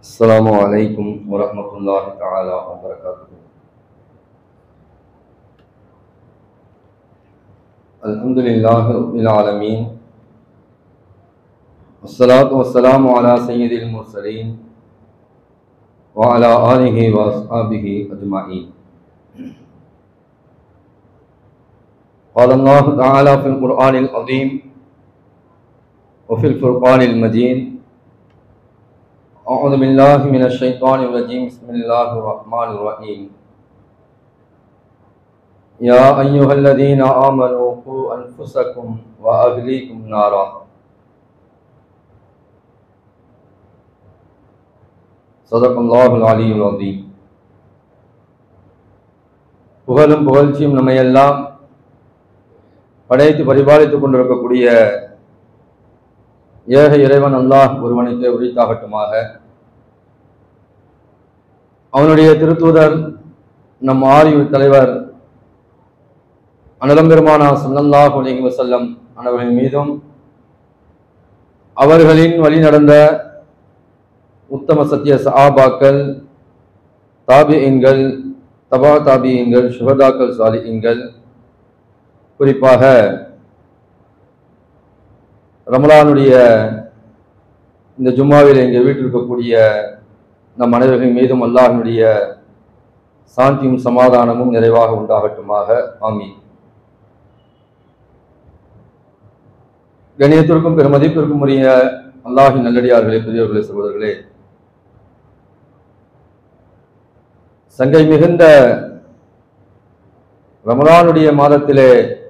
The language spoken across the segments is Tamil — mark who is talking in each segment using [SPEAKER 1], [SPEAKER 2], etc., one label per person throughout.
[SPEAKER 1] السلام عليكم ورحمة الله تعالى وبركاته الحمد لله رب العالمين والصلاة والسلام على سيد المرسلين وعلى آله وأصحابه أجمعين قال الله تعالى في القرآن العظيم وفي الفرقان المجيد أعوذ بالله من الشيطان الرجيم بسم الله الرحمن الرحيم يا أيها الذين آمنوا قوا أنفسكم وأهليكم نارا صدق الله العلي العظيم புகழும் புகழ்ச்சியும் நம்மையெல்லாம் படைத்து பரிபாலித்துக் கொண்டிருக்கக்கூடிய ஏக இறைவன் அல்லாஹ் ஒருவனுக்கு உரித்தாகட்டுமாக அவனுடைய திருத்தூதர் நம் ஆரியு தலைவர் அனலம்பெருமானா சல்லல்லாஹு அலைஹி வஸல்லம் அனவர்களின் மீதும் அவர்களின் வழி நடந்த உத்தம சத்திய சஹாபாக்கள் தாபியங்கள் தபா தாபியங்கள் சுகதாக்கள் சாலியங்கள் குறிப்பாக ரமலானுடைய இந்த ஜும்மாவில் இங்கே வீட்டில் இருக்கக்கூடிய நம் அனைவர்களின் மீதும் அல்லாஹினுடைய சாந்தியும் சமாதானமும் நிறைவாக உண்டாகட்டுமாக ஆமீன் கணியத்திற்கும் பெருமதிப்பிற்கும் உரிய அல்லாஹின் நல்லடியார்களே பெரியவர்களே சகோதரர்களே சங்கை மிகுந்த ரமலானுடைய மாதத்திலே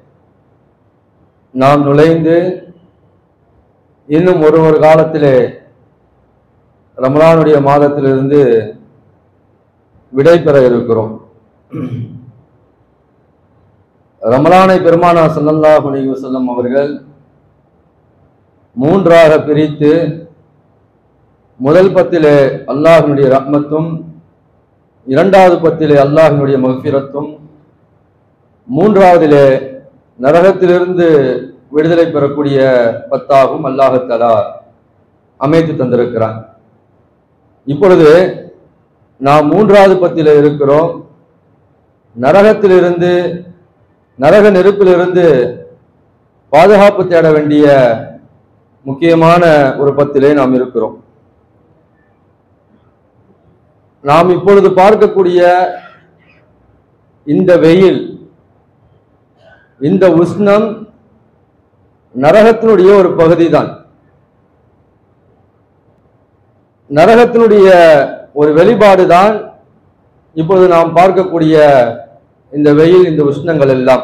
[SPEAKER 1] நாம் நுழைந்து இன்னும் ஒரு ஒரு காலத்திலே ரமலானுடைய மாதத்திலிருந்து விடை பெற இருக்கிறோம் ரமலானை பெருமானா சல்லல்லாஹு அலைஹி வஸல்லம் அவர்கள் மூன்றாக பிரித்து முதல் பத்திலே அல்லாஹினுடைய ரஹ்மத்தும் இரண்டாவது பத்திலே அல்லாஹினுடைய மகஃபிரத்தும் மூன்றாவதிலே நரகத்திலிருந்து விடுதலை பெறக்கூடிய பத்தாகும் அல்லாஹத்தலா அமைத்து தந்திருக்கிறான் இப்பொழுது நாம் மூன்றாவது பத்தில இருக்கிறோம் நரகத்திலிருந்து நரக நெருப்பிலிருந்து பாதுகாப்பு தேட வேண்டிய முக்கியமான ஒரு பத்திலே நாம் இருக்கிறோம் நாம் இப்பொழுது பார்க்கக்கூடிய இந்த வெயில் இந்த உஷ்ணம் நரகத்தினுடைய ஒரு பகுதி தான் நரகத்தினுடைய ஒரு வெளிப்பாடு தான் இப்பொழுது நாம் பார்க்கக்கூடிய இந்த வெயில் இந்த உஷ்ணங்கள் எல்லாம்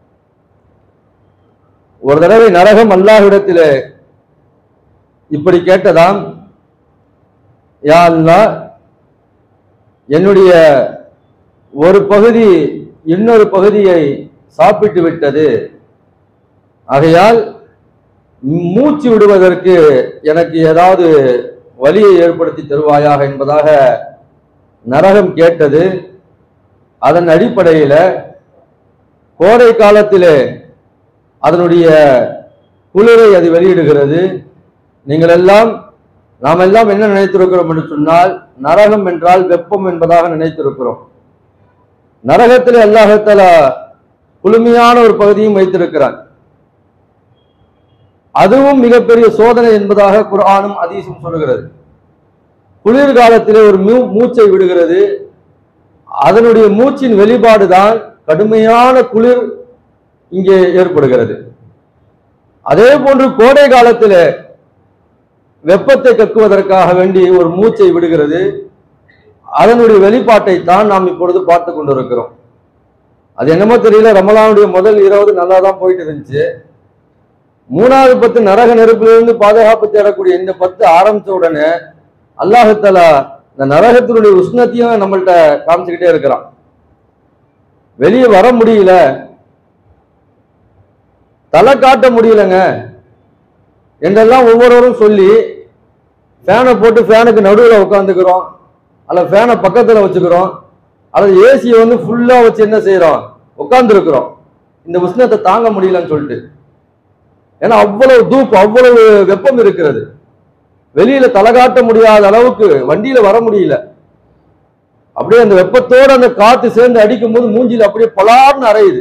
[SPEAKER 1] ஒரு தடவை நரகம் அல்லாஹ்விடத்தில் இப்படி கேட்டதாம் யா அல்லாஹ் என்னுடைய ஒரு பகுதி இன்னொரு பகுதியை சாப்பிட்டு விட்டது ஆகையால் மூச்சு விடுவதற்கு எனக்கு ஏதாவது வழியை ஏற்படுத்தி தருவாயாக என்பதாக நரகம் கேட்டது அதன் அடிப்படையில் கோடை காலத்திலே அதனுடைய குளிரை அது வெளியிடுகிறது நீங்கள் எல்லாம் நாம் எல்லாம் என்ன நினைத்திருக்கிறோம் என்று சொன்னால் நரகம் என்றால் வெப்பம் என்பதாக நினைத்திருக்கிறோம் நரகத்தில் அல்லாஹத்தால குளுமையான ஒரு பகுதியும் வைத்திருக்கிறான் அதுவும் மிகப்பெரிய சோதனை என்பதாக குர்ஆனும் அதீசும் சொல்லுகிறது குளிர்காலத்திலே ஒரு மூ மூச்சை விடுகிறது அதனுடைய மூச்சின் வெளிப்பாடு தான் கடுமையான குளிர் இங்கே ஏற்படுகிறது அதே போன்று கோடை காலத்தில் வெப்பத்தை கக்குவதற்காக வேண்டி ஒரு மூச்சை விடுகிறது அதனுடைய வெளிப்பாட்டை தான் நாம் இப்பொழுது பார்த்து கொண்டிருக்கிறோம் அது என்னமோ தெரியல ரமலானுடைய முதல் இருபது நல்லா தான் போயிட்டு இருந்துச்சு மூணாவது பத்து நரக நெருப்பிலிருந்து பாதுகாப்பு தேடக்கூடிய இந்த பத்து ஆரம்பிச்ச உடனே அல்லாஹத்தலா இந்த நரகத்தினுடைய உஷ்ணத்தையும் நம்மள்கிட்ட காமிச்சுக்கிட்டே இருக்கிறான் வெளியே வர முடியல தலை காட்ட முடியலங்க என்றெல்லாம் ஒவ்வொருவரும் சொல்லி ஃபேனை போட்டு ஃபேனுக்கு நடுவில் உட்காந்துக்கிறோம் அல்ல ஃபேனை பக்கத்தில் வச்சுக்கிறோம் அல்லது ஏசியை வந்து ஃபுல்லாக வச்சு என்ன செய்கிறோம் உட்காந்துருக்குறோம் இந்த உஷ்ணத்தை தாங்க முடியலன்னு சொல்லிட்டு ஏன்னா அவ்வளவு தூப் அவ்வளவு வெப்பம் இருக்கிறது வெளியில தலை காட்ட முடியாத அளவுக்கு வண்டியில வர முடியல அப்படியே அந்த வெப்பத்தோட அந்த காத்து சேர்ந்து அடிக்கும் போது மூஞ்சில அப்படியே பலார்னு அறையுது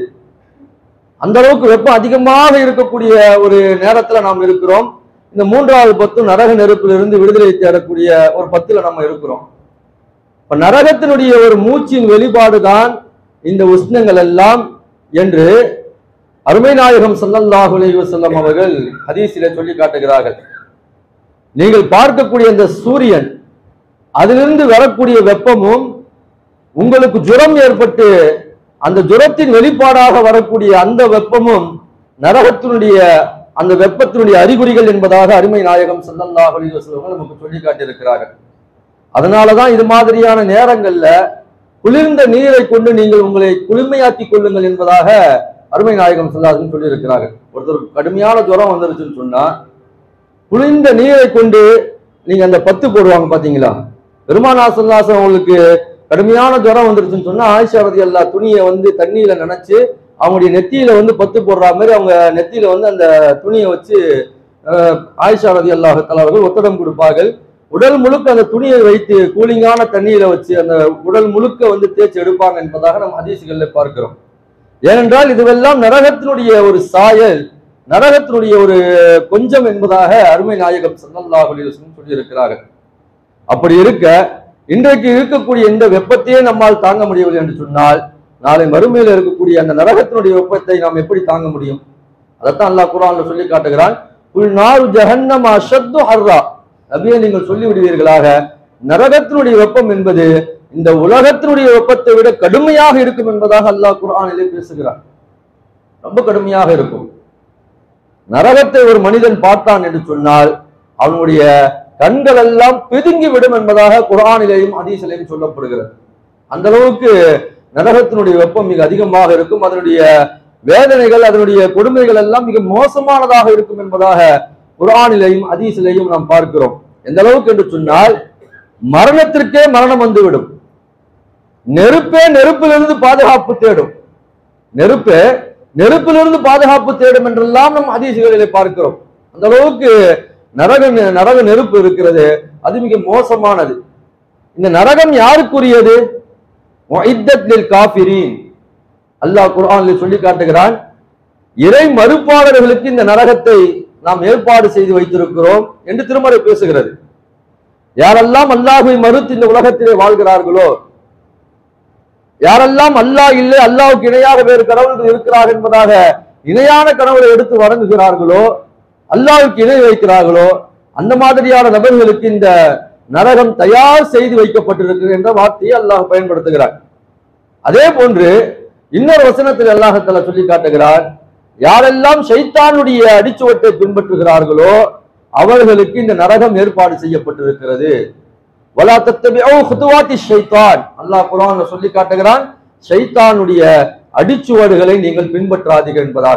[SPEAKER 1] அந்த அளவுக்கு வெப்பம் அதிகமாக இருக்கக்கூடிய ஒரு நேரத்துல நாம் இருக்கிறோம் இந்த மூன்றாவது பத்து நரக நெருப்பிலிருந்து விடுதலை தேடக்கூடிய ஒரு பத்துல நம்ம இருக்கிறோம் இப்ப நரகத்தினுடைய ஒரு மூச்சின் வெளிப்பாடு தான் இந்த உஷ்ணங்கள் எல்லாம் என்று அருமை நாயகம் ஸல்லல்லாஹு அலைஹி வஸல்லம் அவர்கள் ஹதீஸிலே சொல்லி காட்டுகிறார்கள் நீங்கள் பார்க்கக்கூடிய அந்த சூரியன் அதிலிருந்து வரக்கூடிய வெப்பமும் உங்களுக்கு ஜுரம் ஏற்பட்டு அந்த ஜுரத்தின் வெளிப்பாடாக வரக்கூடிய அந்த வெப்பமும் நரகத்தினுடைய அந்த வெப்பத்தினுடைய அறிகுறிகள் என்பதாக அருமை நாயகம் ஸல்லல்லாஹு அலைஹி வஸல்லம் நமக்கு சொல்லி காட்டியிருக்கிறார்கள் அதனாலதான் இது மாதிரியான நேரங்கள்ல குளிர்ந்த நீரை கொண்டு நீங்கள் உங்களை குளுமையாக்கிக் கொள்ளுங்கள் என்பதாக அருமை நாயகம் சொல்லாதுன்னு சொல்லி இருக்கிறார்கள் ஒருத்தர் கடுமையான ஜுரம் வந்துருச்சுன்னு சொன்னா குளிர்ந்த நீரை கொண்டு நீங்க அந்த பத்து போடுவாங்க பாத்தீங்களா பெருமானா சல்லாசம் அவங்களுக்கு கடுமையான ஜுரம் வந்துருச்சுன்னு சொன்னா ஆயிஷா ரதி அல்லா துணியை வந்து தண்ணியில நனைச்சு அவங்களுடைய நெத்தியில வந்து பத்து போடுற மாதிரி அவங்க நெத்தியில வந்து அந்த துணியை வச்சு அஹ், ஆயிஷா ரதி அல்லாஹ் அவர்கள் ஒத்தடம் கொடுப்பார்கள் உடல் முழுக்க அந்த துணியை வைத்து கூலிங்கான தண்ணியில வச்சு அந்த உடல் முழுக்க வந்து தேய்ச்சி எடுப்பாங்க என்பதாக நம்ம ஹதீசுகள்ல பார்க்கிறோம் ஏனென்றால் இதுவெல்லாம் நரகத்தினுடைய ஒரு சாயல் நரகத்தினுடைய ஒரு கொஞ்சம் என்பதாக அருமை நாயகம் ஸல்லல்லாஹு அலைஹி வஸல்லம் சொல்லி இருக்கிறார்கள் அப்படி இருக்க இன்றைக்கு இருக்கக்கூடிய இந்த வெப்பத்தையே நம்மால் தாங்க முடியவில்லை என்று சொன்னால் நாளை மறுமையில் இருக்கக்கூடிய அந்த நரகத்தினுடைய வெப்பத்தை நாம் எப்படி தாங்க முடியும் அதைத்தான் அல்லாஹ் குர்ஆன்ல சொல்லி காட்டுகிறான் உள் நாரு ஜஹன்னம அஷத்து ஹர்ரா நபியை நீங்கள் சொல்லி விடுவீர்களாக நரகத்தினுடைய வெப்பம் என்பது இந்த உலகத்தினுடைய வெப்பத்தை விட கடுமையாக இருக்கும் என்பதாக அல்லாஹ் குர்ஆனிலே பேசுகிறான் ரொம்ப கடுமையாக இருக்கும் நரகத்தை ஒரு மனிதன் பார்த்தான் என்று சொன்னால் அவனுடைய கண்கள் எல்லாம் பிதுங்கி விடும் என்பதாக குர்ஆனிலேயும் ஹதீஸிலேயும் சொல்லப்படுகிறது அந்த அளவுக்கு நரகத்தினுடைய வெப்பம் மிக அதிகமாக இருக்கும் அதனுடைய வேதனைகள் அதனுடைய கொடுமைகள் எல்லாம் மிக மோசமானதாக இருக்கும் என்பதாக குர்ஆனிலேயும் ஹதீஸிலேயும் நாம் பார்க்கிறோம் எந்த அளவுக்கு என்று சொன்னால் மரணத்திற்கே மரணம் வந்துவிடும் நெருப்பே நெருப்பிலிருந்து பாதுகாப்பு தேடும் நெருப்பே நெருப்பிலிருந்து பாதுகாப்பு தேடும் என்றெல்லாம் நம் ஹதீசுகளிலே பார்க்கிறோம் அந்த அளவுக்கு நரக நரக நெருப்பு இருக்கிறது அது மிக மோசமானது இந்த நரகம் யாருக்குரியது முஇத்தத் லில் காஃபிரீன் அல்லாஹ் குர்ஆனில் சொல்லி காட்டுகிறான் இறை மறுப்பாளர்களுக்கு இந்த நரகத்தை நாம் ஏற்பாடு செய்து வைத்திருக்கிறோம் என்று திருமறை பேசுகிறது யாரெல்லாம் அல்லாஹ்வை மறுத்து இந்த உலகத்திலே வாழ்கிறார்களோ யாரெல்லாம் அல்லாஹ் இல்லை அல்லாஹ்வுக்கு இணையாக வேறு கடவுள்கள் இருக்கிறார் என்பதாக இணையான கடவுளை எடுத்து வணங்குகிறார்களோ அல்லாஹ்வுக்கு இணை வைக்கிறார்களோ அந்த மாதிரியான நபர்களுக்கு இந்த நரகம் தயார் செய்து வைக்கப்பட்டிருக்கு என்ற வார்த்தையை அல்லாஹ் பயன்படுத்துகிறார் அதே போன்று இன்னொரு வசனத்தில் அல்லாஹத்தால சொல்லி காட்டுகிறார் யாரெல்லாம் ஷைத்தானுடைய அடிச்சுவட்டை பின்பற்றுகிறார்களோ அவர்களுக்கு இந்த நரகம் ஏற்பாடு செய்யப்பட்டிருக்கிறது வலா தத்தபிஉ குதுவாத்தி ஷைத்தான் அல்லாஹ் குர்ஆன்ல சொல்லி காட்டுகிறான் ஷைத்தானுடைய அடிச்சுவடுகளை நீங்கள் பின்பற்றாதீர்கள் என்பதாக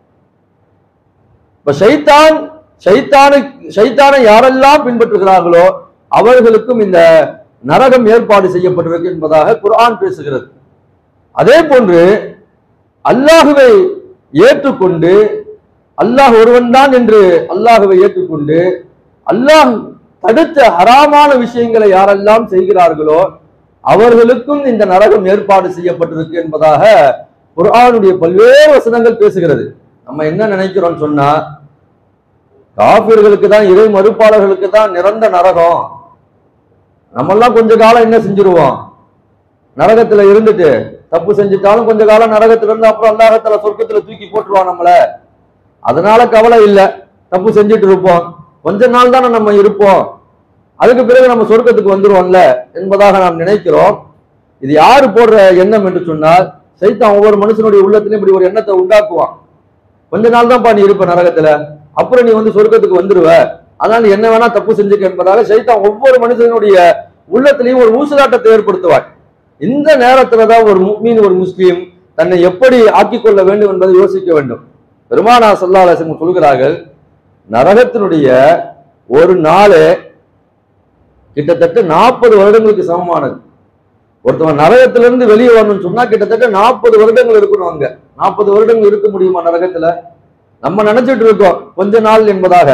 [SPEAKER 1] இப்ப ஷைத்தான் ஷைத்தானை ஷைத்தானை யாரெல்லாம் பின்பற்றுகிறார்களோ அவர்களுக்கும் இந்த நரகம் ஏற்பாடு செய்யப்பட்டிருக்கு என்பதாக குர்ஆன் பேசுகிறது அதே போன்று அல்லாஹுவை ஏற்றுக்கொண்டு அல்லாஹ் ஒருவன்தான் என்று அல்லாஹுவை ஏற்றுக்கொண்டு அல்லாஹ் தடுத்த ஹராமான விஷயங்களை யாரெல்லாம் செய்கிறார்களோ அவர்களுக்கும் இந்த நரகம் ஏற்பாடு செய்யப்பட்டிருக்கு என்பதாக குர்ஆனுடைய பல்வேறு வசனங்கள் பேசுகிறது நம்ம என்ன நினைக்கிறோம் சொன்னா காபிர்களுக்கு தான் இறை மறுப்பாளர்களுக்கு தான் நிரந்த நரகம் நம்மெல்லாம் கொஞ்ச காலம் என்ன செஞ்சிருவோம் நரகத்துல இருந்துட்டு தப்பு செஞ்சுட்டாலும் கொஞ்ச காலம் நரகத்துல இருந்து அப்புறம் அல்லாஹத்துல சொர்க்கத்துல தூக்கி போட்டுருவான் நம்மள அதனால கவலை இல்லை தப்பு செஞ்சுட்டு இருப்போம் கொஞ்ச நாள் தானே நம்ம இருப்போம் அதுக்கு பிறகு நம்ம சொர்க்கத்துக்கு வந்துருவோம்ல என்பதாக நாம் நினைக்கிறோம் இது யாரு போடுற எண்ணம் என்று சொன்னால் சைத்தான் ஒவ்வொரு மனுஷனுடைய உள்ளத்திலும் இப்படி ஒரு எண்ணத்தை உண்டாக்குவான் கொஞ்ச நாள் தான்ப்பா நீ இருப்ப நரகத்துல அப்புறம் நீ வந்து சொர்க்கத்துக்கு வந்துருவ அதனால நீ என்ன வேணா தப்பு செஞ்சுக்க என்பதாக சைத்தான் ஒவ்வொரு மனுஷனுடைய உள்ளத்திலையும் ஒரு ஊசலாட்டத்தை ஏற்படுத்துவார் இந்த நேரத்துல தான் ஒரு முக்மீன் ஒரு முஸ்லீம் தன்னை எப்படி ஆக்கிக் கொள்ள வேண்டும் என்பதை யோசிக்க வேண்டும் பெருமானா சல்லாஹம் சொல்கிறார்கள் நரகத்தினுடைய ஒரு நாள் கிட்டத்தட்ட நாற்பது வருடங்களுக்கு சமமானது ஒருத்தவன் நரகத்திலிருந்து வெளியே வரணும்னு சொன்னா கிட்டத்தட்ட நாற்பது வருடங்கள் இருக்கணும் அங்க நாற்பது வருடங்கள் இருக்க முடியுமா நரகத்துல நம்ம நினைச்சிட்டு இருக்கோம் கொஞ்ச நாள் என்பதாக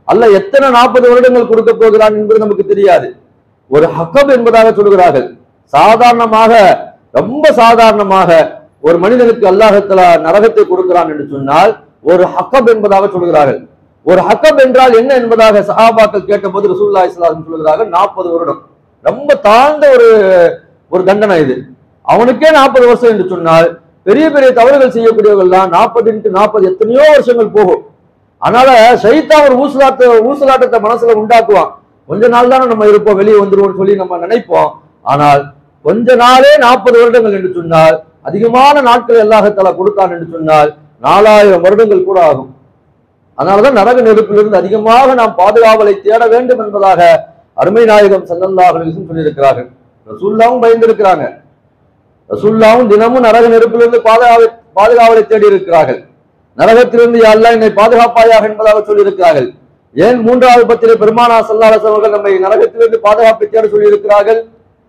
[SPEAKER 1] அல்லாஹ் எத்தனை நாற்பது வருடங்கள் கொடுக்க போகிறான் என்பது நமக்கு தெரியாது ஒரு ஹக்கப் என்பதாக சொல்கிறார்கள் சாதாரணமாக ரொம்ப சாதாரணமாக ஒரு மனிதனுக்கு அல்லாஹத்துல நரகத்தை கொடுக்கிறான் என்று சொன்னால் ஒரு ஹக்கப் என்பதாக சொல்கிறார்கள் ஒரு ஹக்கப் என்றால் என்ன என்பதாக சஹாபாக்கள் கேட்டபோது ரசூல்லா இஸ்லாம் சொல்கிறார்கள் நாற்பது வருடம் ரொம்ப தாழ்ந்த ஒரு ஒரு தண்டனை இது அவனுக்கே நாற்பது வருஷம் என்று சொன்னால் பெரிய பெரிய தவறுகள் செய்யக்கூடியவர்கள்லாம் நாற்பது இன்ட்டு நாற்பது எத்தனையோ வருஷங்கள் போகும் அதனால சைத்தான் ஒரு ஊசலாட்ட ஊசலாட்டத்தை மனசுல உண்டாக்குவான் கொஞ்ச நாள் தானே நம்ம இருப்போம் வெளியே வந்துருவோம்னு சொல்லி நம்ம நினைப்போம் ஆனால் கொஞ்ச நாளே நாற்பது வருடங்கள் என்று சொன்னால் அதிகமான நாட்கள் அல்லாஹத்தாலா கொடுத்தான் என்று சொன்னால் நாலாயிரம் வருடங்கள் கூட ஆகும் அதனாலதான் நரக நெருப்பிலிருந்து அதிகமாக நாம் பாதுகாவலை தேட வேண்டும் என்பதாக அருமை நாயகம் சல்லல்லாஹு அலைஹி வஸல்லம் சொல்லியிருக்கிறார்கள் ரசூல்லாவும் பயந்திருக்கிறாங்க ரசூல்லாவும் தினமும் நரக நெருப்பிலிருந்து பாதுகாவலை பாதுகாவலை தேடி இருக்கிறார்கள் நரகத்திலிருந்து யா அல்லாஹ் என்னை பாதுகாப்பாயாக என்பதாக சொல்லியிருக்கிறார்கள் ஏன் மூன்றாவது பத்திரை பெருமானா சல்லாஹ் அவர்கள் நம்மை நரகத்திலிருந்து பாதுகாப்பை தேட சொல்லியிருக்கிறார்கள்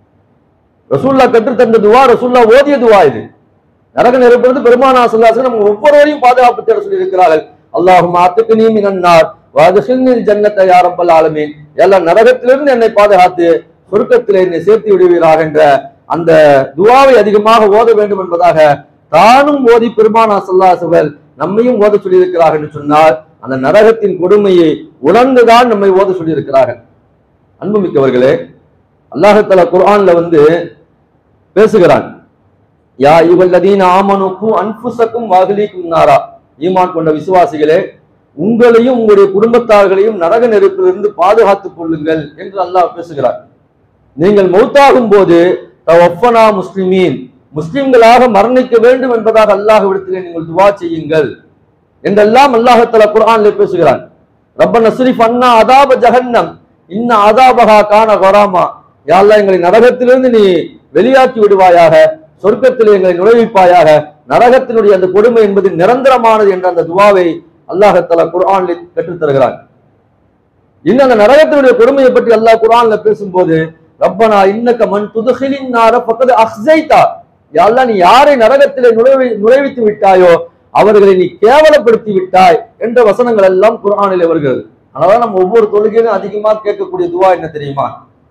[SPEAKER 1] ரசூல்லா கற்றுத்தந்த துவா ரசூல்லா ஓதிய துவா இது நரக நெருப்பிலிருந்து பெருமானா சல்லாஹ் நம்ம ஒவ்வொருவரையும் பாதுகாப்பு தேட சொல்லியிருக்கிறார்கள் அல்லாஹும் ஆத்துக்கு நீ மினன்னார் வாதசில் ஜன்னத்தை யாரம்பல் ஆலமீன் எல்லா நரகத்திலிருந்து என்னை பாதுகாத்து சொர்க்கத்திலே என்னை சேர்த்து விடுவீராக என்ற அந்த துவாவை அதிகமாக ஓத வேண்டும் என்பதாக தானும் ஓதி பெருமானா சல்லாசுகள் நம்மையும் ஓத சொல்லியிருக்கிறார்கள் என்று சொன்னால் அந்த நரகத்தின் கொடுமையை உணர்ந்துதான் நம்மை ஓத சொல்லியிருக்கிறார்கள் அன்புமிக்கவர்களே அல்லாஹத்தலா குர்ஆன்ல வந்து பேசுகிறான் யா இவல்லதீன ஆமனுக்கும் அன்புசக்கும் வாகலிக்கும் நாரா ஈமான் கொண்ட விசுவாசிகளே உங்களையும் உங்களுடைய குடும்பத்தார்களையும் நரக நெருப்பிலிருந்து பாதுகாத்துக் கொள்ளுங்கள் என்று அல்லாஹ் பேசுகிறார் நீங்கள் மௌத்தாகும் போது தவஃபனா முஸ்லிமீன் முஸ்லிம்களாக மரணிக்க வேண்டும் என்பதாக அல்லாஹ்விடத்திலே நீங்கள் துவா செய்யுங்கள் என்றெல்லாம் அல்லாஹத்தல குர்ஆன்ல பேசுகிறான் ரப்ப நஸ்ரிஃப் அண்ணா அதாப ஜஹன்னம் இன்ன அதாபஹா கான கராமா யாழ்லா எங்களை நரகத்திலிருந்து நீ வெளியாக்கி விடுவாயாக சொர்க்கத்தில் எங்களை நுழைவிப்பாயாக நரகத்தினுடைய அந்த கொடுமை என்பது நிரந்தரமானது என்ற அந்த துவாவை அல்லாஹத்தலா குர்ஆனில் கற்றுத் தருகிறான் இன்னும் அந்த நரகத்தினுடைய கொடுமையை பற்றி அல்லாஹ் குர்ஆன்ல பேசும்போது ரப்பனா இன்னக்க மண் துதுகிலின் நார பக்கத்து அஹ்சைதா யாழ்லா நீ யாரை நரகத்திலே நுழைவி நுழைவித்து விட்டாயோ அவர்களை நீ கேவலப்படுத்தி விட்டாய் என்ற வசனங்கள் எல்லாம் குர்ஆனிலே வருகிறது அதனால நம்ம ஒவ்வொரு தொழுகையிலும் அதிகமா கேட்கக்கூடிய துவா என்ன தெரியுமா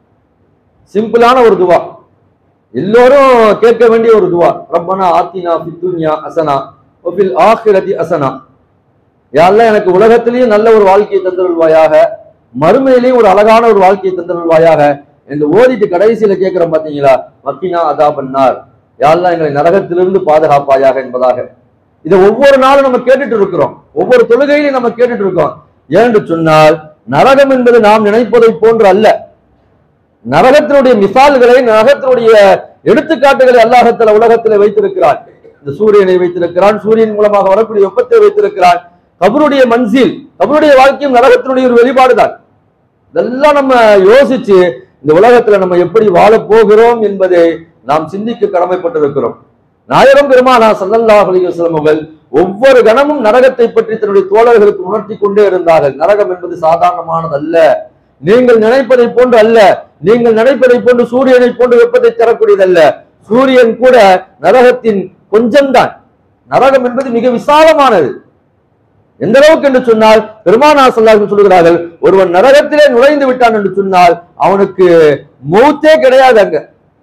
[SPEAKER 1] சிம்பிளான ஒரு துவா எல்லோரும் கேட்க வேண்டிய ஒரு துவா ரப்பனா ஆத்தினா பித்துன்யா அசனா ஒபில் ஆஹிரதி அசனா யாரெல்லாம் எனக்கு உலகத்திலேயும் நல்ல ஒரு வாழ்க்கையை தந்தருள்வாயாக மறுமையிலேயும் ஒரு அழகான ஒரு வாழ்க்கையை தந்தருள்வாயாக என்று ஓதிட்டு கடைசியில கேட்கிறோம் பாத்தீங்களா மக்கினா அதா பண்ணார் யாரெல்லாம் எங்களை நரகத்திலிருந்து பாதுகாப்பாயாக என்பதாக இதை ஒவ்வொரு நாளும் நம்ம கேட்டுட்டு இருக்கிறோம் ஒவ்வொரு தொழுகையிலையும் நம்ம கேட்டுட்டு இருக்கோம் ஏன்னு சொன்னால் நரகம் என்பது நாம் நினைப்பதை போன்று அல்ல நரகத்தினுடைய மிசால்களை நரகத்தினுடைய எடுத்துக்காட்டுகளை அல்லாஹத்துல உலகத்துல வைத்திருக்கிறான் இந்த சூரியனை வைத்திருக்கிறான் சூரியன் மூலமாக வரக்கூடிய வெப்பத்தை வைத்திருக்கிறான் கபருடைய மன்சில் கபருடைய வாழ்க்கையும் நரகத்தினுடைய ஒரு வெளிப்பாடுதான் இதெல்லாம் நம்ம யோசிச்சு இந்த உலகத்துல நம்ம எப்படி வாழப் போகிறோம் என்பதை நாம் சிந்திக்க கடமைப்பட்டிருக்கிறோம் நாயகம் பெருமானா சல்லல்லாஹு அலைஹி வஸல்லம் அவர்கள் ஒவ்வொரு கணமும் நரகத்தை பற்றி தன்னுடைய தோழர்களுக்கு உணர்த்தி கொண்டே இருந்தார்கள் நரகம் என்பது சாதாரணமானது அல்ல நீங்கள் நினைப்பதை போன்று அல்ல நீங்கள் நினைப்பதை போன்று சூரியனை போன்று வெப்பத்தை தரக்கூடியதல்ல சூரியன் கூட நரகத்தின் கொஞ்சம்தான் நரகம் என்பது மிக விசாலமானது எந்த அளவுக்கு என்று சொன்னால் பெருமானா சொல்லார்கள் சொல்லுகிறார்கள் ஒருவன் நரகத்திலே நுழைந்து விட்டான் என்று சொன்னால் அவனுக்கு மௌத்தே கிடையாது அங்க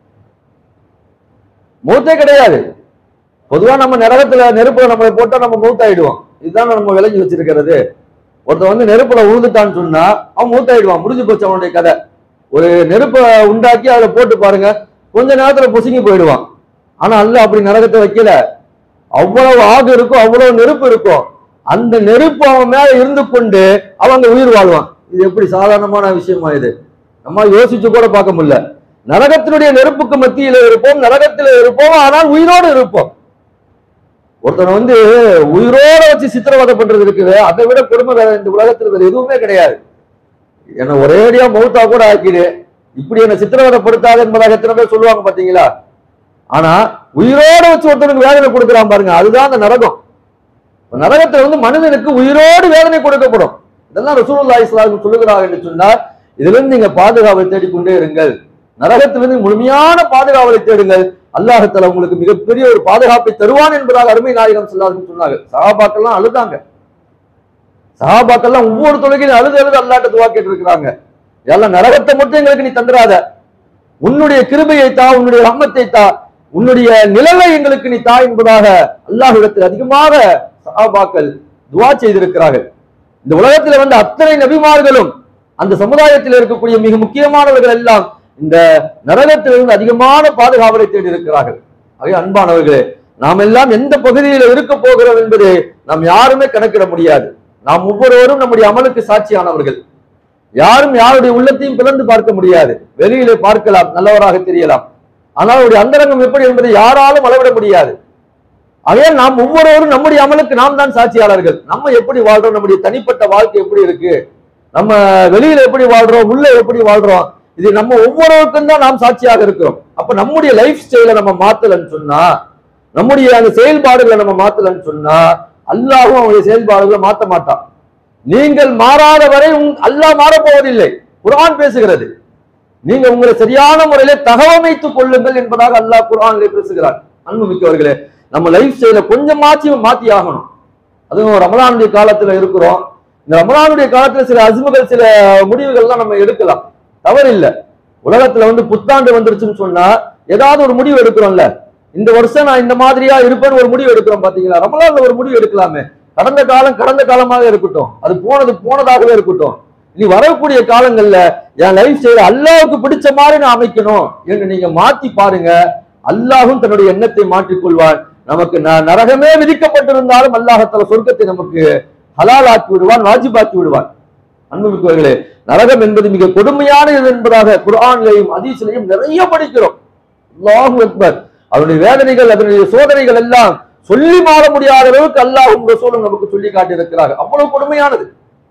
[SPEAKER 1] மௌத்தே கிடையாது பொதுவா நம்ம நரகத்துல நெருப்புல நம்ம போட்டா நம்ம மூத்தாயிடுவோம் இதுதான் நம்ம விளங்கி வச்சிருக்கிறது ஒருத்தன் வந்து நெருப்புல உழுந்துட்டான்னு சொன்னா அவன் மூத்தாயிடுவான் முடிஞ்சு போச்சு அவனுடைய கதை ஒரு நெருப்பை உண்டாக்கி அதுல போட்டு பாருங்க கொஞ்ச நேரத்துல பொசுங்கி போயிடுவான் ஆனா அல்ல அப்படி நரகத்தை வைக்கல அவ்வளவு ஆகு இருக்கும் அவ்வளவு நெருப்பு இருக்கும் அந்த நெருப்பு அவன் மேல இருந்து கொண்டு அவங்க உயிர் வாழ்வான் இது எப்படி சாதாரணமான விஷயமா இது நம்ம யோசிச்சு கூட பார்க்க முடியல நரகத்தினுடைய நெருப்புக்கு மத்தியில இருப்போம் நரகத்தில இருப்போம் ஆனால் உயிரோடு இருப்போம் ஒருத்தனை வந்து உயிரோட வச்சு சித்திரவதை பண்றது இருக்குது அதை விட கொடுமை வேற இந்த உலகத்துல வேற எதுவுமே கிடையாது என்ன ஒரேடியா மௌத்தா கூட ஆக்கிடு இப்படி என்ன சித்திரவதைப்படுத்தாத என்பதாக எத்தனை பேர் சொல்லுவாங்க பாத்தீங்களா ஆனா உயிரோட வச்சு ஒருத்தனுக்கு வேதனை கொடுக்குறான் பாருங்க அதுதான் அந்த நரகம் இப்ப நரகத்துல வந்து மனிதனுக்கு உயிரோடு வேதனை கொடுக்கப்படும் இதெல்லாம் ரசூலுல்லாஹி ஸல்லல்லாஹு அலைஹி வஸல்லம் சொல்லுகிறார்கள் என்று சொன்னால் இதுல இருந்து நீங்க பாதுகாவலை தேடிக்கொண்டே இருங்கள் நரகத்திலிருந்து முழுமையான பாதுகாவலை தேடுங்கள் அல்லாஹத்தால உங்களுக்கு மிகப்பெரிய ஒரு பாதுகாப்பை தருவான் என்பதாக அருமை நாயகம் சொல்லாதுன்னு சொன்னாங்க சகாபாக்கெல்லாம் அழுதாங்க சஹாபாக்கெல்லாம் ஒவ்வொரு தொழுகையிலும் அழுது அழுது அல்லாட்ட துவா கேட்டு இருக்கிறாங்க எல்லாம் நரகத்தை மட்டும் எங்களுக்கு நீ தந்துடாத உன்னுடைய கிருபையை தா உன்னுடைய ரஹ்மத்தை தா உன்னுடைய நிழலை எங்களுக்கு நீ தா என்பதாக அல்லாஹ்விடத்தில் அதிகமாக சஹாபாக்கள் துவா செய்திருக்கிறார்கள் இந்த உலகத்தில் வந்த அத்தனை நபிமார்களும் அந்த சமுதாயத்தில் இருக்கக்கூடிய மிக முக்கியமானவர்கள் எல்லாம் இந்த நரகத்திலிருந்து அதிகமான பாதுகாவலை தேடி இருக்கிறார்கள் ஆகவே அன்பானவர்களே நாம் எல்லாம் எந்த பகுதியில் இருக்க போகிறோம் என்பதை நாம் யாருமே கணக்கிட முடியாது நாம் ஒவ்வொருவரும் நம்முடைய அமலுக்கு சாட்சியானவர்கள் யாரும் யாருடைய உள்ளத்தையும் பிளந்து பார்க்க முடியாது வெளியிலே பார்க்கலாம் நல்லவராக தெரியலாம் ஆனால் அவருடைய அந்தரங்கம் எப்படி என்பதை யாராலும் அளவிட முடியாது ஆகவே நாம் ஒவ்வொருவரும் நம்முடைய அமலுக்கு நாம் தான் சாட்சியாளர்கள் நம்ம எப்படி வாழ்றோம் நம்முடைய தனிப்பட்ட வாழ்க்கை எப்படி இருக்கு நம்ம வெளியில எப்படி வாழ்றோம் உள்ள எப்படி வாழ்றோம் இது நம்ம ஒவ்வொருவருக்கும் தான் நாம் சாட்சியாக இருக்கிறோம் அப்ப நம்முடைய லைஃப் ஸ்டைல நம்ம மாத்தலன்னு சொன்னா நம்முடைய அந்த செயல்பாடுகளை நம்ம மாத்தலன்னு சொன்னா அல்லாஹும் அவருடைய செயல்பாடுகளை மாத்த மாட்டான் நீங்கள் மாறாத வரை உங்- அல்லாஹ் மாறப் போவதில்லை குர்ஆன் பேசுகிறது நீங்க உங்களை சரியான முறையில தகவமைத்துக் கொள்ளுங்கள் என்பதாக அல்லாஹ் குர்ஆனிலே பேசுகிறார் அன்பு மிக்கவர்களே நம்ம லைஃப் ஸ்டைல கொஞ்சமாச்சும் மாத்தி ஆகணும் அதுவும் ரமலானுடைய காலத்துல இருக்கிறோம் இந்த ரமலானுடைய காலத்துல சில அசுமுகள் சில முடிவுகள்லாம் நம்ம எடுக்கலாம் தவறில்லை உலகத்துல வந்து புத்தாண்டு வந்துருச்சுன்னு சொன்னா ஏதாவது ஒரு முடிவு எடுக்கிறோம்ல இந்த வருஷம் நான் இந்த மாதிரியா இருப்பேன்னு ஒரு முடிவு எடுக்கிறோம் பாத்தீங்களா ரமலான்ல ஒரு முடிவு எடுக்கலாமே கடந்த காலம் கடந்த காலமாக இருக்கட்டும் அது போனது போனதாகவே இருக்கட்டும் இனி வரக்கூடிய காலங்கள்ல என் லைஃப் ஸ்டைல அல்லாஹ்வுக்கு பிடிச்ச மாதிரி நான் அமைக்கணும் என்று நீங்க மாத்தி பாருங்க அல்லாஹும் தன்னுடைய எண்ணத்தை மாற்றிக் கொள்வான் நமக்கு ந- நரகமே விதிக்கப்பட்டிருந்தாலும் அல்லாஹத்தால சொர்க்கத்தை நமக்கு ஹலாலாக்கி விடுவான் வாஜிபாக்கி விடுவான் அன்புமிக்கவர்களே நரகம் என்பது மிக கொடுமையானது என்பதாக குர்ஆன்லையும் ஹதீஸ்லையும் நிறைய படிக்கிறோம் அல்லாஹு அக்பர் அதனுடைய வேதனைகள் அதனுடைய சோதனைகள் எல்லாம் சொல்லி மாற முடியாத அளவுக்கு அல்லாஹும் ரசூலும் நமக்கு சொல்லி காட்டியிருக்கிறார்கள் அவ்வளவு கொடுமையானது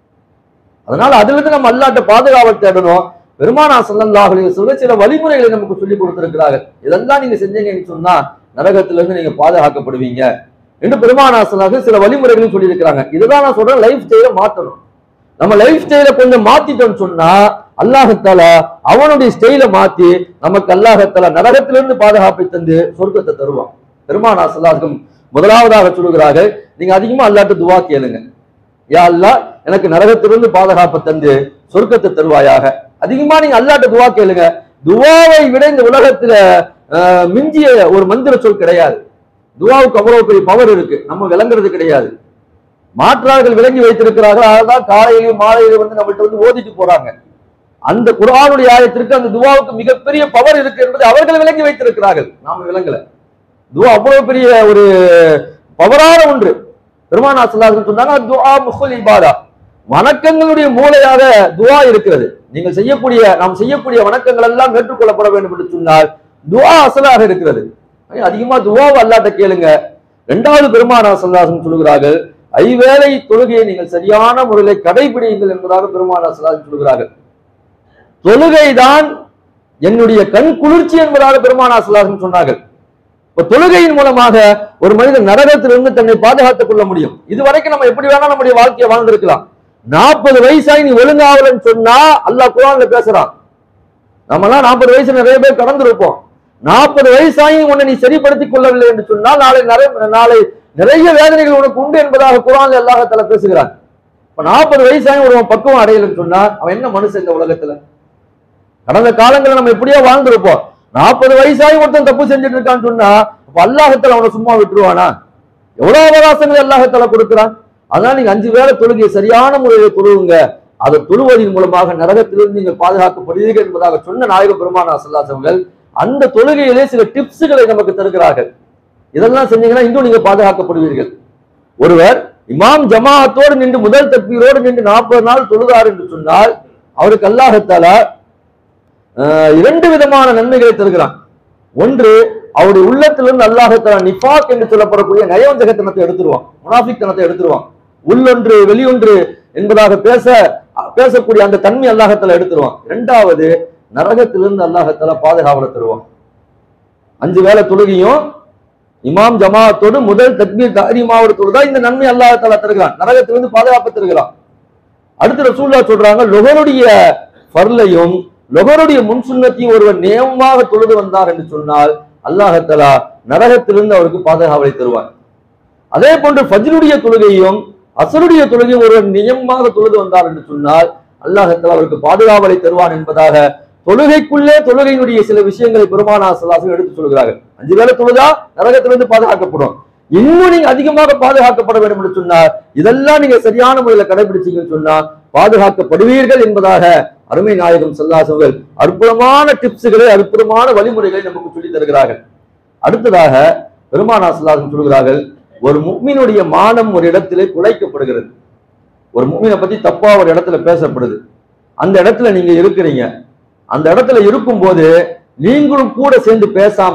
[SPEAKER 1] அதனால அதுல இருந்து நம்ம அல்லாட்ட பாதுகாவல் தேடணும் பெருமானா ஸல்லல்லாஹு அலைஹி வஸல்லம் சில வழிமுறைகளை நமக்கு சொல்லி கொடுத்திருக்கிறார்கள் இதெல்லாம் நீங்க செஞ்சீங்கன்னு சொன்னா நரகத்துல இருந்து நீங்க பாதுகாக்கப்படுவீங்க என்று பெருமானா ஸல்லல்லாஹு சில வழிமுறைகளையும் சொல்லியிருக்கிறாங்க இதுதான் நான் சொல்றேன் லைஃப் ஸ்டைல மாத்தணும் நம்ம லைஃப் ஸ்டைல கொஞ்சம் மாத்திட்டோம்னு சொன்னா அல்லாஹத்தால அவனுடைய ஸ்டைல மாத்தி நமக்கு அல்லாஹத்தால நரகத்திலிருந்து பாதுகாப்பை தந்து சொர்க்கத்தை தருவான் பெருமானா ஸல்லல்லாஹு முதலாவதாக சொல்லுகிறார்கள் நீங்க அதிகமா அல்லாட்ட துவா கேளுங்க யா அல்லாஹ் எனக்கு நரகத்திலிருந்து பாதுகாப்பு தந்து சொர்க்கத்தை தருவாயாக அதிகமா நீங்க அல்லாட்ட துவா கேளுங்க துவாவை விட இந்த உலகத்துல ஆஹ், மிஞ்சிய ஒரு மந்திர சொல் கிடையாது துவாவுக்கு அவ்வளவு பெரிய பவர் இருக்கு நம்ம விளங்குறது கிடையாது மாற்றார்கள் விளங்கி வைத்திருக்கிறார்கள் அதான் காலையிலும் மாலையிலும் வந்து நம்மள்ட்ட வந்து ஓதிட்டு போறாங்க அந்த குர்ஆனுடைய ஆயத்திற்கு அந்த துவாவுக்கு மிகப்பெரிய பவர் இருக்கு என்பதை அவர்கள் விளங்கி வைத்திருக்கிறார்கள் நாம விளங்கல துவா அவ்வளவு பெரிய ஒரு பவரான ஒன்று பெருமானா சொல்லார்கள் சொன்னாங்க துஆ முஹுல் இபாதா வணக்கங்களுடைய மூளையாக துஆ இருக்கிறது நீங்கள் செய்யக்கூடிய நாம் செய்யக்கூடிய வணக்கங்கள் எல்லாம் ஏற்றுக்கொள்ளப்பட வேண்டும் என்று சொன்னால் துஆ அசலாக இருக்கிறது ஆக அதிகமா துவாவை அல்லாட்ட கேளுங்க இரண்டாவது பெருமானா சொல்லாசன் சொல்கிறார்கள் ஐவேளை தொழுகையை நீங்கள் சரியான முறையில கடைபிடியுங்கள் என்பதாக பெருமானா சொல்லாசன் சொல்கிறார்கள் தொழுகைதான் என்னுடைய கண் குளிர்ச்சி என்பதாக பெருமானா சொல்லாசன் சொன்னார்கள் இப்ப தொழுகையின் மூலமாக ஒரு மனிதன் நரகத்திலிருந்து தன்னை பாதுகாத்துக் கொள்ள முடியும் இதுவரைக்கும் நம்ம எப்படி வேணா நம்முடைய வாழ்க்கையை வாழ்ந்திருக்கலாம் நாற்பது வயசாகி நீ ஒழுங்காவலன்னு சொன்னா அல்லாஹ் குரான்ல பேசுறான் நம்மலாம் நாற்பது வயசு நிறைய பேர் கடந்திருப்போம் நாற்பது வயசாகி உன்னை நீ சரிப்படுத்திக் கொள்ளவில்லை என்று சொன்னால் நாளை நிறைய நாளை நிறைய வேதனைகள் உனக்கு உண்டு என்பதாக குரான்ல அல்லாஹத்தால பேசுகிறான் இப்ப நாற்பது வயசாகி ஒரு பக்குவம் அடையலைன்னு சொன்னா அவன் என்ன மனுஷன் இந்த உலகத்துல கடந்த காலங்களில் நம்ம எப்படியோ வாழ்ந்திருப்போம் நாற்பது வயசாகி ஒருத்தன் தப்பு செஞ்சுட்டு இருக்கான்னு சொன்னா அப்ப அல்லாஹத்துல அவனை சும்மா விட்டுருவானா எவ்வளவு அவகாசங்கள் அல்லாஹத்தால கொடுக்கிறான் அதனால நீங்க அஞ்சு வேளை தொழுகையை சரியான முறையில் தொழுவுங்க அதை தொழுவதின் மூலமாக நரகத்திலிருந்து நீங்கள் பாதுகாக்கப்படுவீர்கள் என்பதாக சொன்ன நாயக பெருமானா சல்லாசவங்கள் அந்த தொழுகையிலே சில டிப்ஸுகளை நமக்கு தருகிறார்கள் இதெல்லாம் செஞ்சீங்கன்னா இன்னும் நீங்க பாதுகாக்கப்படுவீர்கள் ஒருவர் இமாம் ஜமாஅத்தோடு நின்று முதல் தக்பீரோடு நின்று நாற்பது நாள் தொழுதார் என்று சொன்னால் அவருக்கு அல்லாஹத்தால ஆஹ், இரண்டு விதமான நன்மைகளை தருகிறான் ஒன்று அவருடைய உள்ளத்திலிருந்து அல்லாஹத்தால நிஃபாக் என்று சொல்லப்படக்கூடிய நயவஞ்சகத்தனத்தை எடுத்துருவான் முனாஃபிக் எடுத்துருவான் உள்ளொன்று வெளியொன்று என்பதாக பேச பேசக்கூடிய அந்த தன்மை அல்லாஹத்தால எடுத்துருவான் இரண்டாவது நரகத்திலிருந்து அல்லாஹத்தால பாதுகாவலை தருவான் அஞ்சு வேளை தொழுகையும் இமாம் ஜமாஅத்தோடு முதல் தக்பீர் தஹரீமாவோடு தொழுதா இந்த நன்மை அல்லாஹத்தால தருகிறான் நரகத்திலிருந்து பாதுகாப்பு தருகிறான் அடுத்து ரசூல்லா சொல்றாங்க லொகருடைய ஃபர்லையும் லொகருடைய முன் சுன்னத்தையும் ஒருவர் நேமமாக தொழுது வந்தார் என்று சொன்னால் அல்லாஹத்தலா நரகத்திலிருந்து அவருக்கு பாதுகாவலை தருவார் அதே போன்று ஃபஜ்ருடைய தொழுகையும் அசருடைய தொழுகை ஒருவர் நியமமாக தொழுது வந்தார் என்று சொன்னால் அல்லாஹத்தில் அவருக்கு பாதுகாவலை தருவான் என்பதாக தொழுகைக்குள்ளே தொழுகையினுடைய சில விஷயங்களை பெருமானா சல்லாசம் எடுத்து சொல்கிறார்கள் அஞ்சு வேளை தொழுதா நரகத்திலிருந்து பாதுகாக்கப்படும் இன்னும் நீங்க அதிகமாக பாதுகாக்கப்பட வேண்டும் என்று சொன்னார் இதெல்லாம் நீங்க சரியான முறையில கடைபிடிச்சீங்கன்னு சொன்னா பாதுகாக்கப்படுவீர்கள் என்பதாக அருமை நாயகம் சல்லாசவர்கள் அற்புதமான டிப்ஸுகளை அற்புதமான வழிமுறைகளை நமக்கு சொல்லி தருகிறார்கள் அடுத்ததாக பெருமானா சல்லாசம் சொல்கிறார்கள் ஒரு முக்மீனுடைய மானம் ஒரு இடத்திலே குலைக்கப்படுகிறது ஒரு முக்மீனை பத்தி தப்பா ஒரு இடத்துல பேசப்படுது அந்த இடத்துல நீங்க இருக்கிறீங்க அந்த இடத்துல இருக்கும்போது நீங்களும் கூட சேர்ந்து பேசாம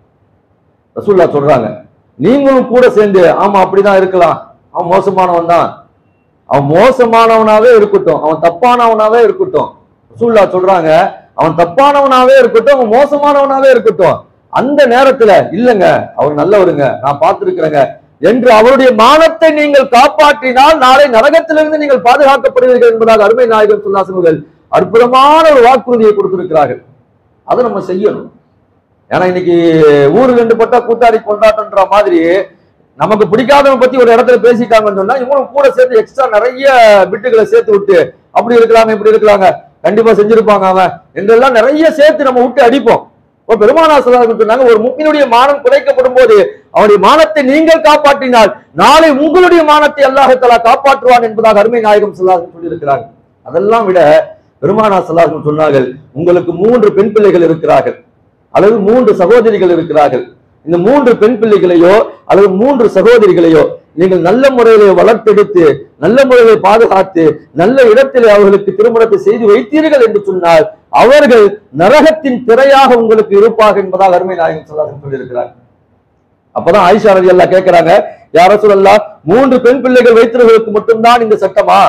[SPEAKER 1] ரசூல்லா சொல்றாங்க நீங்களும் கூட சேர்ந்து ஆமா அப்படிதான் இருக்கலாம் அவன் மோசமானவன் தான் அவன் மோசமானவனாவே இருக்கட்டும் அவன் தப்பானவனாவே இருக்கட்டும் ரசூல்லா சொல்றாங்க அவன் தப்பானவனாவே இருக்கட்டும் அவன் மோசமானவனாவே இருக்கட்டும் அந்த நேரத்துல இல்லங்க அவர் நல்லவருங்க நான் பார்த்திருக்கிறேங்க என்று அவருடைய மானத்தை நீங்கள் காப்பாற்றினால் நாளை நரகத்திலிருந்து நீங்கள் பாதுகாக்கப்படுவீர்கள் என்பதாக அருமை நாயகர் சொல்லாசவர்கள் அற்புதமான ஒரு வாக்குறுதியை கொடுத்திருக்கிறார்கள் அதை நம்ம செய்யணும் ஏன்னா இன்னைக்கு ஊரு ரெண்டு பட்டா கூட்டாளி கொண்டாட்டன்ற மாதிரி நமக்கு பிடிக்காதவங்க பத்தி ஒரு இடத்துல பேசிட்டாங்கன்னு சொன்னா இவங்களும் கூட சேர்த்து எக்ஸ்ட்ரா நிறைய பிட்டுகளை சேர்த்து விட்டு அப்படி இருக்கலாங்க இப்படி இருக்கலாங்க கண்டிப்பா செஞ்சிருப்பாங்க அவன் என்றெல்லாம் நிறைய சேர்த்து நம்ம விட்டு அடிப்போம் இப்போ பெருமானா சொன்னாங்க ஒரு முக்கினுடைய மானம் குறைக்கப்படும் போது அவருடைய மானத்தை நீங்கள் காப்பாற்றினால் நாளை உங்களுடைய மானத்தை அல்லாஹத்தலா காப்பாற்றுவான் என்பதாக அருமை நாயகம் சொல்லாக சொல்லியிருக்கிறாங்க அதெல்லாம் விட பெருமானா சொல்லாக சொன்னார்கள் உங்களுக்கு மூன்று பெண் பிள்ளைகள் இருக்கிறார்கள் அல்லது மூன்று சகோதரிகள் இருக்கிறார்கள் இந்த மூன்று பெண் பிள்ளைகளையோ அல்லது மூன்று சகோதரிகளையோ நீங்கள் நல்ல முறையிலே வளர்த்தெடுத்து நல்ல முறையிலே பாதுகாத்து நல்ல இடத்திலே அவர்களுக்கு திருமணத்தை செய்து வைத்தீர்கள் என்று சொன்னால் அவர்கள் நரகத்தின் திரையாக உங்களுக்கு இருப்பாக என்பதாக அருமை நாயகம் சொல்லாசன் சொல்லியிருக்கிறார் அப்பதான் ஆயிஷா ரதி எல்லாம் கேட்கிறாங்க யார சொல்லலாம் மூன்று பெண் பிள்ளைகள் வைத்திருவதற்கு மட்டும்தான் இந்த சட்டமா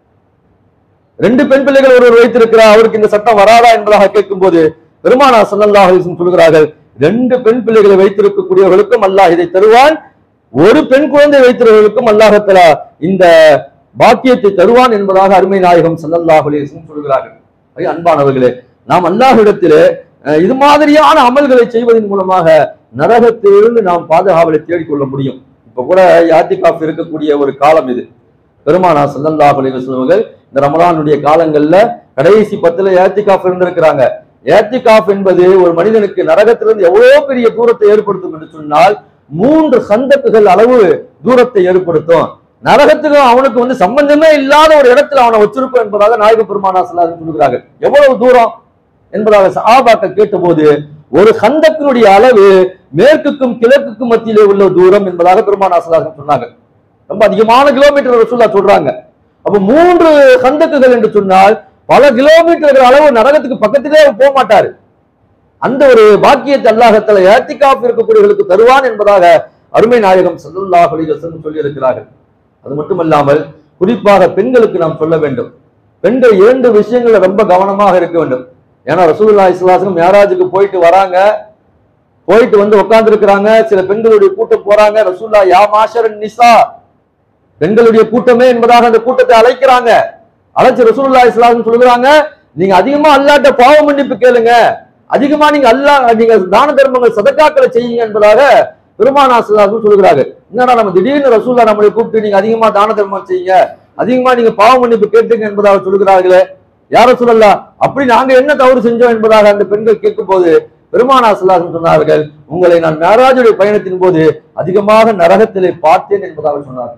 [SPEAKER 1] ரெண்டு பெண் பிள்ளைகள் ஒருவர் வைத்திருக்கிறார் அவருக்கு இந்த சட்டம் வராதா என்பதாக கேட்கும்போது பெருமானா சல்லல்லாஹு அலைஹி வஸல்லம் சொல்கிறார்கள் ரெண்டு பெண் பிள்ளைகளை வைத்திருக்கக்கூடியவர்களுக்கும் அல்லாஹ் இதை தருவான் ஒரு பெண் குழந்தை வைத்திருவதற்கும் அல்லாஹத்தலா இந்த பாக்கியத்தை தருவான் என்பதாக அருமை நாயகம் சல்லல்லாஹு அலைஹி வஸல்லம் சொல்கிறார்கள் ஐயா, அன்பானவர்களே நாம் அல்லாஹ்விடத்திலே அஹ், இது மாதிரியான அமல்களை செய்வதன் மூலமாக நரகத்திலிருந்து நாம் பாதுகாவலை தேடிக்கொள்ள முடியும் இப்ப கூட யாத்திகாஃப் இருக்கக்கூடிய ஒரு காலம் இது பெருமானா சல்லல்லாஹு அலைஹி வஸல்லம் அவர்கள் இந்த ரமலானுடைய காலங்கள்ல கடைசி பத்துல ஏத்திகாஃப் இருந்திருக்கிறாங்க ஏத்திகாஃப் என்பது ஒரு மனிதனுக்கு நரகத்திலிருந்து எவ்வளவு பெரிய தூரத்தை ஏற்படுத்தும் என்று சொன்னால் மூன்று சந்தக்குகள் அளவு தூரத்தை ஏற்படுத்தும் நரகத்துக்கும் அவனுக்கு வந்து சம்பந்தமே இல்லாத ஒரு இடத்துல அவனை வச்சிருக்கும் என்பதாக நாயக பெருமானா சொல்லாது சொல்கிறார்கள் எவ்வளவு தூரம் என்பதாக சஹாபாக்கள் கேட்டபோது ஒரு சந்தக்கினுடைய அளவு மேற்குக்கும் கிழக்குக்கும் மத்தியிலே உள்ள தூரம் என்பதாக பெருமானா சொல்லாக சொன்னாங்க ரொம்ப அதிகமான கிலோமீட்டர் ரசூல்லா சொல்றாங்க அப்ப மூன்று சந்தக்குகள் என்று சொன்னால் பல கிலோமீட்டர்கள் அளவு நரகத்துக்கு பக்கத்திலே அவர் போக மாட்டாரு அந்த ஒரு பாக்கியத்தை அல்லாஹத்துல ஏத்திகாப் இருக்கக்கூடியவர்களுக்கு தருவான் என்பதாக அருமை நாயகம் சல்லுல்லாஹ் அலைஹி வஸல்லம் சொல்லி இருக்கிறார்கள் அது மட்டுமல்லாமல் குறிப்பாக பெண்களுக்கு நாம் சொல்ல வேண்டும் பெண்கள் இரண்டு விஷயங்கள்ல ரொம்ப கவனமாக இருக்க வேண்டும் ஏன்னா ரசூலுல்லாஹி ஸல்லல்லாஹு அலைஹி வஸல்லம் மேராஜுக்கு போயிட்டு வராங்க போயிட்டு வந்து உட்கார்ந்து இருக்கிறாங்க சில பெண்களுடைய கூட்டம் போறாங்க ரசூல்லா யா மாஷரன் நிசா பெண்களுடைய கூட்டமே என்பதாக அந்த கூட்டத்தை அழைக்கிறாங்க அழைச்சு ரசூலுல்லாஹி ஸல்லல்லாஹு அலைஹி வஸல்லம் சொல்லுறாங்க நீங்க அதிகமா அல்லாட்ட பாவ மன்னிப்பு கேளுங்க அதிகமா நீங்க அல்லா நீங்க தான தர்மங்கள் சதக்காக்களை செய்யுங்க என்பதாக பெருமானா ஸல்லல்லாஹு சொல்லுகிறாங்க என்னடா நம்ம திடீர்னு ரசூல்லா நம்மளை கூப்பிட்டு நீங்க அதிகமா தான தர்மம் செய்யுங்க அதிகமா நீங்க பாவ மன்னிப்பு கேட்டுங்க என்பதாக சொல்லுகிறார்களே யார சொல்லலாம் அப்படி நாங்க என்ன தவறு செஞ்சோம் என்பதாக அந்த பெண்கள் கேட்கும் போது பெருமானா ஸல்லல்லாஹு சொன்னார்கள் உங்களை நான் மேராஜுடைய பயணத்தின் போது அதிகமாக நரகத்திலே பார்த்தேன் என்பதாக சொன்னார்கள்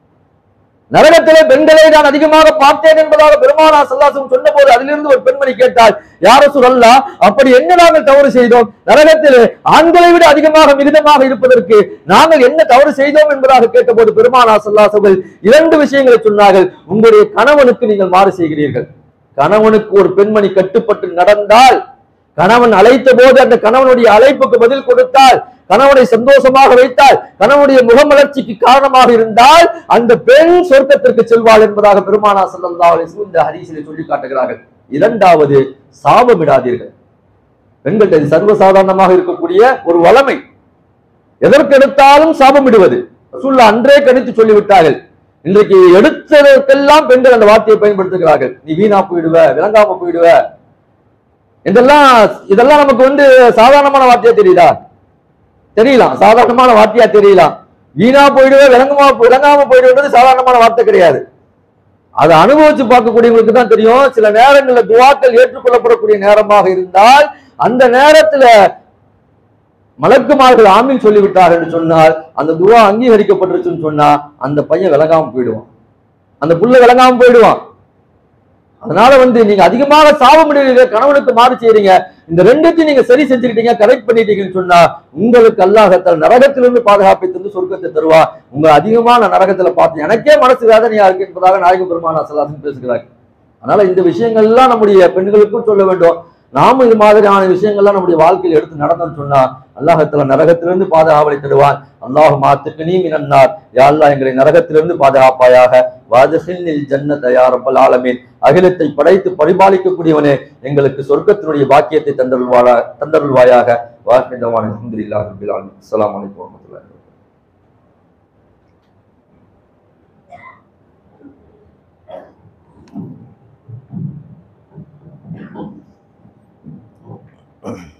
[SPEAKER 1] நரகத்திலே பெண்களை நான் அதிகமாக பார்த்தேன் என்பதாக பெருமானா சல்லாசம் சொன்னபோது அதிலிருந்து ஒரு பெண்மணி கேட்டால் யார சொல்லா அப்படி என்ன நாங்கள் தவறு செய்தோம் நரகத்திலே ஆண்களை விட அதிகமாக மிகுதமாக இருப்பதற்கு நாங்கள் என்ன தவறு செய்தோம் என்பதாக கேட்டபோது பெருமானா சல்லாசங்கள் இரண்டு விஷயங்களை சொன்னார்கள் உங்களுடைய கணவனுக்கு நீங்கள் மாறு செய்கிறீர்கள் கணவனுக்கு ஒரு பெண்மணி கட்டுப்பட்டு நடந்தால் கணவன் அழைத்த போது அந்த கணவனுடைய அழைப்புக்கு பதில் கொடுத்தால் கணவனை சந்தோஷமாக வைத்தால் கணவனுடைய முகமலர்ச்சிக்கு காரணமாக இருந்தால் அந்த பெண் சொர்க்கத்திற்கு செல்வாள் என்பதாக பெருமானா ஸல்லல்லாஹு அலைஹி வஸல்லம் இந்த ஹதீஸிலே சொல்லி காட்டுகிறார்கள் இரண்டாவது சாபமிடாதீர்கள் பெண்கள்ட்ட இது சர்வசாதாரணமாக இருக்கக்கூடிய ஒரு வளமை எதற்கெடுத்தாலும் சாபமிடுவது ரசூலுல்லாஹ் அன்றே கணித்து சொல்லிவிட்டார்கள் இன்றைக்கு எடுத்ததற்கெல்லாம் பெண்கள் அந்த வார்த்தையை பயன்படுத்துகிறார்கள் நீ வீணா போயிடுவ விளங்காம போயிடுவ இதெல்லாம் இதெல்லாம் நமக்கு வந்து சாதாரணமான வார்த்தையா தெரியுதா தெரியலாம் சாதாரணமான வார்த்தையா தெரியலாம் வீணா போயிடுவே விளங்குமா விளங்காம போயிடுவது சாதாரணமான வார்த்தை கிடையாது அதை அனுபவிச்சு பார்க்கக்கூடியவங்களுக்கு தான் தெரியும் சில நேரங்கள்ல துவாக்கள் ஏற்றுக்கொள்ளப்படக்கூடிய நேரமாக இருந்தால் அந்த நேரத்துல மலக்குமார்கள் ஆமீன் சொல்லிவிட்டார் என்று சொன்னால் அந்த துவா அங்கீகரிக்கப்பட்டுருச்சுன்னு சொன்னா அந்த பையன் விளங்காம போயிடுவான் அந்த புள்ள விளங்காம போயிடுவான் அதனால வந்து நீங்க அதிகமாக சாப முடியல கணவனுக்கு மாறு செய்றீங்க இந்த ரெண்டுத்தையும் நீங்க சரி செஞ்சுக்கிட்டீங்க கரெக்ட் பண்ணிட்டீங்கன்னு சொன்னா உங்களுக்கு அல்லாஹத்தால் நரகத்திலிருந்து பாதுகாப்பை தந்து சொர்க்கத்தை தருவா உங்க அதிகமான நரகத்துல பார்த்து எனக்கே மனசு வேதனையா இருக்கு என்பதாக நாயக பெருமான அசலாசன் பேசுகிறாங்க அதனால இந்த விஷயங்கள்லாம் நம்முடைய பெண்களுக்கும் சொல்ல வேண்டும் நாம இது மாதிரியான விஷயங்கள்லாம் நம்முடைய வாழ்க்கையில் எடுத்து நடந்தோம்னு சொன்னா அல்லாஹத்துல நரகத்திலிருந்து பாதுகாவலை தருவான் அல்லாஹ் மாத்துக்கு நீ மினன்னார் யா அல்லாஹ் எங்களை நரகத்திலிருந்து பாதுகாப்பாயாக வாஜஹில் ஜன்னத யா ரப்பல் ஆலமீன் அகிலத்தை படைத்து பரிபாலிக்கக்கூடியவனே எங்களுக்கு சொர்க்கத்தினுடைய பாக்கியத்தை தந்தருள்வாயா தந்தருள்வாயாக வாஹிதவான் அல்ஹம்துலில்லாஹி ரப்பில் ஆலமீன் அஸ்ஸலாமு அலைக்கும் வரஹ்மத்துல்லாஹி வபரகாத்துஹு